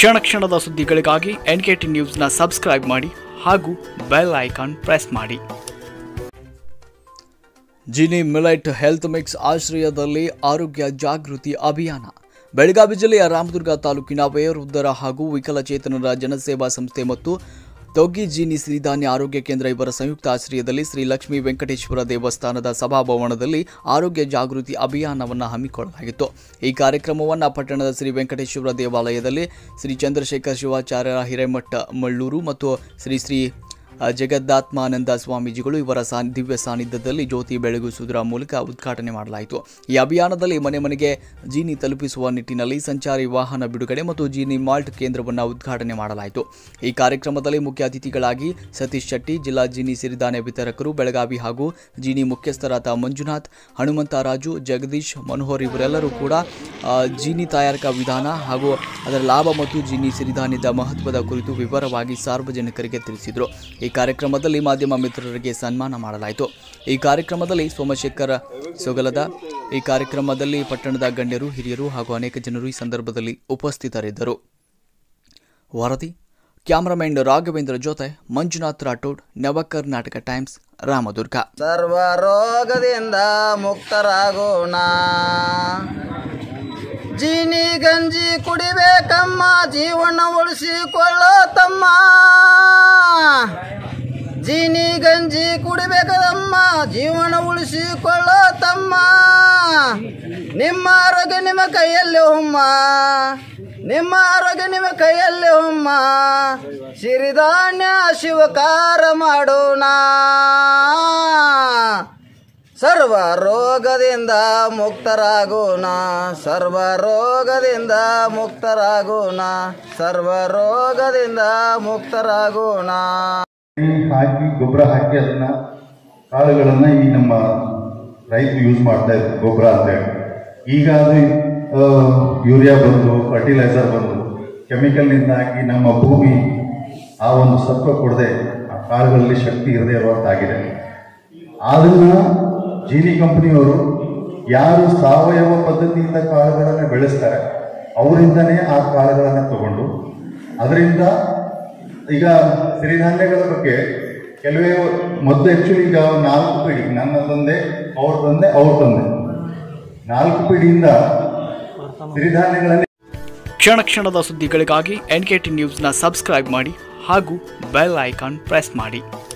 ಕ್ಷಣ ಕ್ಷಣದ ಸುದ್ದಿಗಳಿಗಾಗಿ ಎನ್ ಕೆ ಟಿ ನ್ಯೂಸ್ನ ಸಬ್ಸ್ಕ್ರೈಬ್ ಮಾಡಿ ಹಾಗೂ ಬೆಲ್ ಐಕಾನ್ ಪ್ರೆಸ್ ಮಾಡಿ ಜಿನಿ ಮಿಲೈಟ್ ಹೆಲ್ತ್ ಮಿಕ್ಸ್ ಆಶ್ರಯದಲ್ಲಿ ಆರೋಗ್ಯ ಜಾಗೃತಿ ಅಭಿಯಾನ ಬೆಳಗಾವಿ ಜಿಲ್ಲೆಯ ರಾಮದುರ್ಗ ತಾಲೂಕಿನ ವಯೋವೃದ್ಧರ ಹಾಗೂ ವಿಕಲಚೇತನರ ಜನಸೇವಾ ಸಂಸ್ಥೆ ಮತ್ತು ತೊಗ್ಗಿ ಜೀನಿ ಸಿರಿಧಾನ್ಯ ಆರೋಗ್ಯ ಕೇಂದ್ರ ಇವರ ಸಂಯುಕ್ತ ಆಶ್ರಯದಲ್ಲಿ ಶ್ರೀ ಲಕ್ಷ್ಮೀ ವೆಂಕಟೇಶ್ವರ ದೇವಸ್ಥಾನದ ಸಭಾಭವನದಲ್ಲಿ ಆರೋಗ್ಯ ಜಾಗೃತಿ ಅಭಿಯಾನವನ್ನು ಹಮ್ಮಿಕೊಳ್ಳಲಾಗಿತ್ತು ಈ ಕಾರ್ಯಕ್ರಮವನ್ನು ಪಟ್ಟಣದ ಶ್ರೀ ವೆಂಕಟೇಶ್ವರ ದೇವಾಲಯದಲ್ಲಿ ಶ್ರೀ ಚಂದ್ರಶೇಖರ್ ಶಿವಾಚಾರ್ಯ ಹಿರೇಮಠ ಮಳ್ಳೂರು ಮತ್ತು ಶ್ರೀ ಶ್ರೀ ಆ, ಜಗದ್ದಾತ್ಮಾನಂದ ಸ್ವಾಮೀಜಿಗಳು ಇವರ ಸಾ ದಿವ್ಯ ಸಾನ್ನಿಧ್ಯದಲ್ಲಿ ಜ್ಯೋತಿ ಬೆಳಗಿಸುವುದರ ಮೂಲಕ ಉದ್ಘಾಟನೆ ಮಾಡಲಾಯಿತು ಈ ಅಭಿಯಾನದಲ್ಲಿ ಮನೆ ಮನೆಗೆ ಜೀನಿ ತಲುಪಿಸುವ ನಿಟ್ಟಿನಲ್ಲಿ ಸಂಚಾರಿ ವಾಹನ ಬಿಡುಗಡೆ ಮತ್ತು ಜೀನಿ ಮಾಲ್ಟ್ ಕೇಂದ್ರವನ್ನು ಉದ್ಘಾಟನೆ ಮಾಡಲಾಯಿತು ಈ ಕಾರ್ಯಕ್ರಮದಲ್ಲಿ ಮುಖ್ಯ ಅತಿಥಿಗಳಾಗಿ ಸತೀಶ್ ಶೆಟ್ಟಿ ಜಿಲ್ಲಾ ಜೀನಿ ಸಿರಿಧಾನ್ಯ ವಿತರಕರು ಬೆಳಗಾವಿ ಹಾಗೂ ಜೀನಿ ಮುಖ್ಯಸ್ಥರಾದ ಮಂಜುನಾಥ್ ಹನುಮಂತರಾಜು ಜಗದೀಶ್ ಮನೋಹರ್ ಇವರೆಲ್ಲರೂ ಕೂಡ ಆ, ಜೀನಿ ತಯಾರಕ ವಿಧಾನ ಹಾಗೂ ಅದರ ಲಾಭ ಮತ್ತು ಜೀನಿ ಸಿರಿಧಾನ್ಯದ ಮಹತ್ವದ ಕುರಿತು ವಿವರವಾಗಿ ಸಾರ್ವಜನಿಕರಿಗೆ ತಿಳಿಸಿದರು ಈ ಕಾರ್ಯಕ್ರಮದಲ್ಲಿ ಮಾಧ್ಯಮ ಮಿತ್ರರಿಗೆ ಸನ್ಮಾನ ಮಾಡಲಾಯಿತು ಈ ಕಾರ್ಯಕ್ರಮದಲ್ಲಿ ಸೋಮಶೇಖರ್ ಸೊಗಲದ ಈ ಕಾರ್ಯಕ್ರಮದಲ್ಲಿ ಪಟ್ಟಣದ ಗಣ್ಯರು ಹಿರಿಯರು ಹಾಗೂ ಅನೇಕ ಜನರು ಈ ಸಂದರ್ಭದಲ್ಲಿ ಉಪಸ್ಥಿತರಿದ್ದರು ವರದಿ ಕ್ಯಾಮರಾಮನ್ ರಾಘವೇಂದ್ರ ಜೊತೆ ಮಂಜುನಾಥ್ ರಾಠೋಡ್ ನವ ಕರ್ನಾಟಕ ಟೈಮ್ಸ್ ರಾಮದುರ್ಗ ಸರ್ವ ರೋಗದಿಂದ ಮುಕ್ತರಾಗೋಣ ಜೀನಿ ಗಂಜಿ ಕುಡಿಬೇಕಮ್ಮ ಜೀವನ ಉಳಿಸಿಕೊಳ್ಳೋ ತಮ್ಮ ಜೀನಿ ಗಂಜಿ ಕುಡಿಬೇಕದಮ್ಮ ಜೀವನ ಉಳಿಸಿಕೊಳ್ಳೋ ತಮ್ಮ ನಿಮ್ಮ ಆರೋಗ್ಯ ನಿಮ್ಮ ಕೈಯಲ್ಲಿ ಹೊಮ್ಮ ನಿಮ್ಮ ಆರೋಗ್ಯ ನಿಮ್ಮ ಕೈಯಲ್ಲಿ ಹೊಮ್ಮ ಸಿರಿಧಾನ್ಯ ಶಿವಕಾರ ಮಾಡೋಣ ಸರ್ವ ರೋಗದಿಂದ ಮುಕ್ತರಾಗೋಣ ಸರ್ವ ರೋಗದಿಂದ ಮುಕ್ತರಾಗೋಣ ಸರ್ವ ರೋಗದಿಂದ ಮುಕ್ತರಾಗೋಣ ಹಾಕಿ ಗೊಬ್ಬರ ಹಾಕಿ ಅದನ್ನ ಕಾಳುಗಳನ್ನ ಈ ನಮ್ಮ ರೈತರು ಯೂಸ್ ಮಾಡ್ತಾ ಇದ್ರು ಗೊಬ್ಬರ ಅಂತ ಹೇಳಿ ಈಗ ಅದು ಆ, ಯೂರಿಯಾ ಬಂದು ಫರ್ಟಿಲೈಸರ್ ಬಂದು ಕೆಮಿಕಲ್ನಿಂದಾಗಿ ನಮ್ಮ ಭೂಮಿ ಆ ಒಂದು ಸತ್ವ ಕೊಡದೆ ಆ ಕಾಳುಗಳಲ್ಲಿ ಶಕ್ತಿ ಇರದೇ ಇರುವಂತಾಗಿದೆ ಅದನ್ನ ಜೀನಿ ಕಂಪನಿಯವರು ಯಾರು ಸಾವಯವ ಪದ್ಧತಿಯಿಂದ ಕಾಳುಗಳನ್ನು ಬೆಳೆಸ್ತಾರೆ ಅವರಿಂದನೇ ಆ ಕಾಳುಗಳನ್ನು ತಗೊಂಡು ಅದರಿಂದ ಈಗ ಸಿರಿಧಾನ್ಯಗಳ ಬಗ್ಗೆ ಕೆಲವೇ ಮೊದಲು ಆಕ್ಚುಲಿ ಈಗ ನಾಲ್ಕು ಪಿಡಿ ನನ್ನ ತಂದೆ ಅವ್ರ ತಂದೆ ಅವ್ರ ತಂದೆ ನಾಲ್ಕು ಪಿಡಿಯಿಂದ ಸಿರಿಧಾನ್ಯಗಳಲ್ಲಿ ಕ್ಷಣ ಕ್ಷಣದ ಸುದ್ದಿಗಳಿಗಾಗಿ ಎನ್ ಕೆ ಟಿ ನ್ಯೂಸ್ನ ಸಬ್ಸ್ಕ್ರೈಬ್ ಮಾಡಿ ಹಾಗೂ ಬೆಲ್ ಐಕಾನ್ ಪ್ರೆಸ್ ಮಾಡಿ